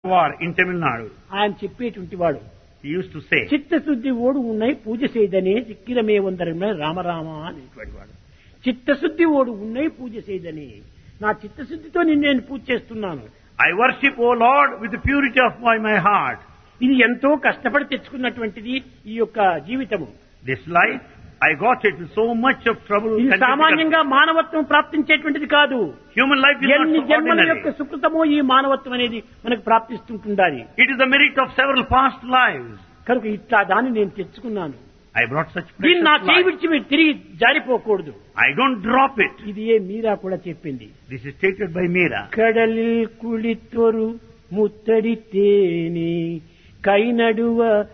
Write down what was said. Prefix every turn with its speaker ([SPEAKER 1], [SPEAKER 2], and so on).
[SPEAKER 1] war in Tamil Nadu.
[SPEAKER 2] ఆయన చెప్పేటువంటి వాడు
[SPEAKER 1] He used to say,
[SPEAKER 2] చిత్తశుద్ధి ఓడు ఉన్నాయి పూజ చేయదనే చిక్కిరమే ఉందరమే రామరామ అనేటువంటి వాడు చిత్తశుద్ధి ఓడు ఉన్నాయి పూజ చేయదని నా చిత్తశుద్ధితో నిన్ను నేను పూజ చేస్తున్నాను
[SPEAKER 1] I worship, O Lord, with the purity of my, my heart.
[SPEAKER 2] ఇది ఎంతో కష్టపడి తెచ్చుకున్నటువంటిది ఈ యొక్క జీవితము
[SPEAKER 1] This life, I got it with so much of trouble
[SPEAKER 2] ఇది
[SPEAKER 1] and difficulty.
[SPEAKER 2] సామాన్యంగా మానవత్వం ప్రాప్తించేటువంటిది కాదు
[SPEAKER 1] Human life is
[SPEAKER 2] ఎన్ని
[SPEAKER 1] not so
[SPEAKER 2] జన్మల యొక్క
[SPEAKER 1] ordinary.
[SPEAKER 2] సుకృతమో ఈ మానవత్వం అనేది మనకు ప్రాప్తిస్తుంటుండాలి
[SPEAKER 1] It is the merit of several past lives.
[SPEAKER 2] కనుక ఇట్లా దాన్ని నేను తెచ్చుకున్నాను
[SPEAKER 1] I brought such
[SPEAKER 2] దీన్ని
[SPEAKER 1] precious
[SPEAKER 2] నా చేయి
[SPEAKER 1] life.
[SPEAKER 2] విడిచి మీరు తిరిగి జారిపోకూడదు
[SPEAKER 1] I don't drop it.
[SPEAKER 2] ఇది ఏ మీరా కూడా చెప్పింది
[SPEAKER 1] This is stated by Meera.
[SPEAKER 2] కడలిల్ కుళితొరు ముత్తడి తేని కై నడువ